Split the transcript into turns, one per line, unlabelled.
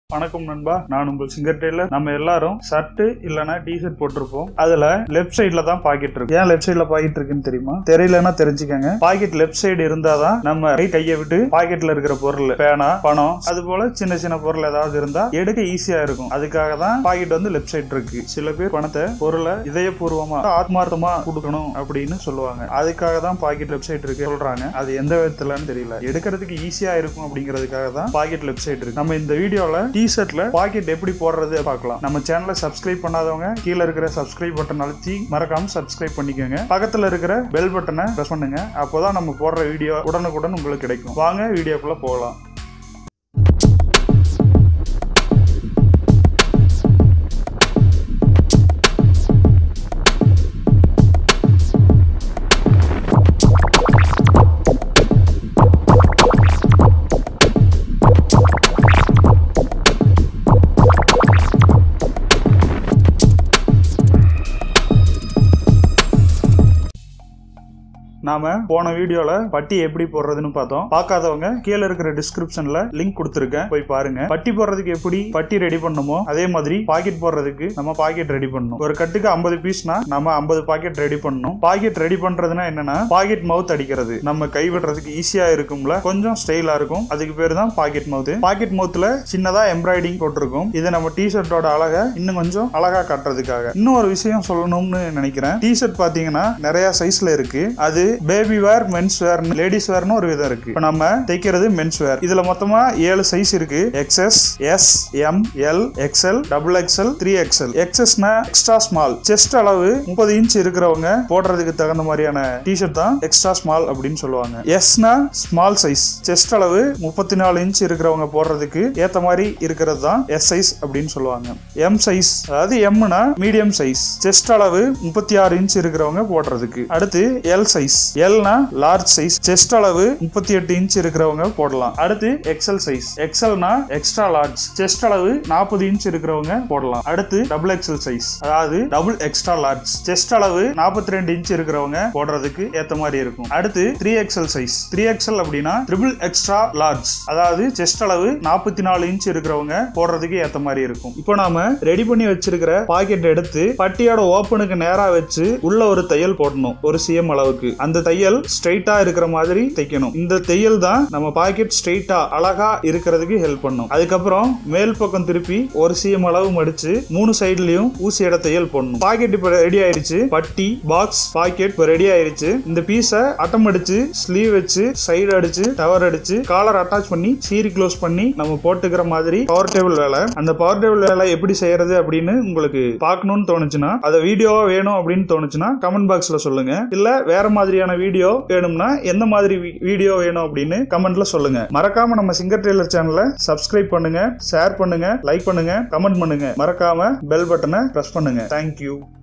வணக்கம் நண்பா நான் உங்கள் சிங்கர் டெய்லர் நம்ம எல்லாரும் ஷர்ட் இல்லனா டிஷர்ட் போட்டிருப்போம் அதுல லெஃப்ட் சைடுல தான் பாக்கெட் இருக்கு ஏன் லெஃப்ட் சைடுல பாக்கெட் இருக்குன்னு தெரியுமா தெரியலன்னா தெரிஞ்சுக்கங்க பாக்கெட் லெஃப்ட் சைடு இருந்தாதான் நம்ம right கையை விட்டு பாக்கெட்ல இருக்கிற பொருள் பேனா பணம் அது போல சின்ன சின்ன பொருள் ஏதாவது இருந்தா எடுக்க ஈஸியா இருக்கும் அதுக்காக தான் பாக்கெட் வந்து லெஃப்ட் சைடு இருக்கு சில பேர் பணத்தை பொருளை இதயபூர்வமா ஆத்மார்த்தமா கொடுக்கணும் அப்படின்னு சொல்லுவாங்க அதுக்காக தான் பாக்கெட் லெஃப்ட் சைடு இருக்கு சொல்றாங்க அது எந்த விதத்துலன்னு தெரியல எடுக்கிறதுக்கு ஈஸியா இருக்கும் அப்படிங்கிறதுக்காக தான் பாக்கெட் லெஃப்ட் சைடு இருக்கு நம்ம இந்த வீடியோல டிஷர்ட்ல பாக்கெட் எப்படி போடுறது பார்க்கலாம் நம்ம சேனலை சப்ஸ்கிரைப் பண்ணாதவங்க கீழே இருக்கிற சப்ஸ்கிரைப் பட்டன் அழுத்தி மறக்காம சப்ஸ்கிரைப் பண்ணிக்கோங்க பக்கத்துல இருக்கிற பெல் பட்டனை பிரஸ் பண்ணுங்க அப்போதான் நம்ம போடுற வீடியோ உடனுக்குடன் உங்களுக்கு கிடைக்கும் வாங்க வீடியோக்குள்ள போகலாம் நாம போன வீடியோல பட்டி எப்படி போடுறதுன்னு பார்த்தோம் பார்க்காதவங்க கீழே இருக்கிற டிஸ்கிரிப்ஷன்ல லிங்க் கொடுத்துருக்கேன் போய் பாருங்க பட்டி போடுறதுக்கு எப்படி பட்டி ரெடி பண்ணுமோ அதே மாதிரி பாக்கெட் போடுறதுக்கு நம்ம பாக்கெட் ரெடி பண்ணணும் ஒரு கட்டுக்கு ஐம்பது பீஸ்னா நம்ம ஐம்பது பாக்கெட் ரெடி பண்ணணும் பாக்கெட் ரெடி பண்றதுன்னா என்னன்னா பாக்கெட் மவுத் அடிக்கிறது நம்ம கை விடுறதுக்கு ஈஸியா இருக்கும்ல கொஞ்சம் ஸ்டைலா இருக்கும் அதுக்கு பேர் தான் பாக்கெட் மவுத் பாக்கெட் மவுத்ல சின்னதா எம்ப்ராய்டிங் போட்டிருக்கும் இது நம்ம டிஷர்ட்டோட அழகை இன்னும் கொஞ்சம் அழகா காட்டுறதுக்காக இன்னும் ஒரு விஷயம் சொல்லணும்னு நினைக்கிறேன் டிஷர்ட் பாத்தீங்கன்னா நிறைய சைஸ்ல இருக்கு அது baby wear men's wear ladies வேர்னு ஒரு விதம் இருக்கு இப்போ நம்ம தைக்கிறது மென்ஸ் வேர் இதுல மொத்தமா ஏழு சைஸ் இருக்கு XS S M L XL double XL three XL எக்ஸ்எஸ்னா எக்ஸ்ட்ரா ஸ்மால் செஸ்ட் அளவு முப்பது இன்ச் இருக்கிறவங்க போடுறதுக்கு தகுந்த மாதிரியான டிஷர்ட் தான் எக்ஸ்ட்ரா ஸ்மால் அப்படின்னு சொல்லுவாங்க எஸ்னா ஸ்மால் சைஸ் செஸ்ட் அளவு முப்பத்தி நாலு இன்ச் இருக்கிறவங்க போடுறதுக்கு ஏத்த மாதிரி இருக்கிறது தான் எஸ் சைஸ் அப்படின்னு சொல்லுவாங்க எம் சைஸ் அதாவது எம்னா மீடியம் சைஸ் செஸ்ட் அளவு முப்பத்தி ஆறு இன்ச் இருக்கிறவங்க போடுறதுக்கு அடுத்து எல் சைஸ் எல்னா லார்ஜ் சைஸ் செஸ்ட் அளவு முப்பத்தி எட்டு இன்ச் இருக்கிறவங்க போடலாம் அடுத்து எக்ஸல் சைஸ் எக்ஸல்னா எக்ஸ்ட்ரா லார்ஜ் செஸ்ட் அளவு நாற்பது இன்ச் இருக்கிறவங்க போடலாம் அடுத்து டபுள் எக்ஸல் சைஸ் அதாவது டபுள் எக்ஸ்ட்ரா லார்ஜ் செஸ்ட் அளவு நாற்பத்தி ரெண்டு இன்ச் இருக்கிறவங்க போடுறதுக்கு ஏத்த மாதிரி இருக்கும் அடுத்து three XL size three XL அப்படின்னா ட்ரிபிள் எக்ஸ்ட்ரா லார்ஜ் அதாவது செஸ்ட் அளவு நாற்பத்தி நாலு இன்ச் இருக்கிறவங்க போடுறதுக்கு ஏத்த மாதிரி இருக்கும் இப்போ நாம ரெடி பண்ணி வச்சிருக்கிற பாக்கெட் எடுத்து பட்டியோட ஓப்பனுக்கு நேரா வச்சு உள்ள ஒரு தையல் போடணும் ஒரு சிஎம் அளவுக்கு அந்த தையல் ஸ்ட்ரைட்டா இருக்கிற மாதிரி தைக்கணும் இந்த தையல் தான் நம்ம பாக்கெட் ஸ்ட்ரைட்டா அழகா இருக்கிறதுக்கு ஹெல்ப் பண்ணும் அதுக்கப்புறம் மேல் பக்கம் திருப்பி ஒரு சிஎம் அளவு மடிச்சு மூணு சைட்லயும் ஊசியோட தையல் போடணும் பாக்கெட் இப்ப ரெடி ஆயிருச்சு பட்டி பாக்ஸ் பாக்கெட் இப்ப ரெடி ஆயிருச்சு இந்த பீஸை அட்டம் அடிச்சு ஸ்லீவ் வச்சு சைடு அடிச்சு டவர் அடிச்சு காலர் அட்டாச் பண்ணி சீரி க்ளோஸ் பண்ணி நம்ம போட்டுக்கிற மாதிரி பவர் டேபிள் வேலை அந்த பவர் டேபிள் வேலை எப்படி செய்யறது அப்படின்னு உங்களுக்கு பார்க்கணும்னு தோணுச்சுன்னா அதை வீடியோவா வேணும் அப்படின்னு தோணுச்சுன்னா கமெண்ட் பாக்ஸ்ல சொல்லுங்க இல்ல வேற மாதிரியான வீடியோ வேணும்னா எந்த மாதிரி வீடியோ வேணும் அப்படின்னு கமெண்ட்ல சொல்லுங்க மறக்காம நம்ம சிங்கர் டெய்லர் சேனலை சப்ஸ்கிரைப் பண்ணுங்க ஷேர் பண்ணுங்க லைக் பண்ணுங்க கமெண்ட் பண்ணுங்க மறக்காம பெல் பட்டனை பிரஸ் பண்ணுங்க தேங்க்யூ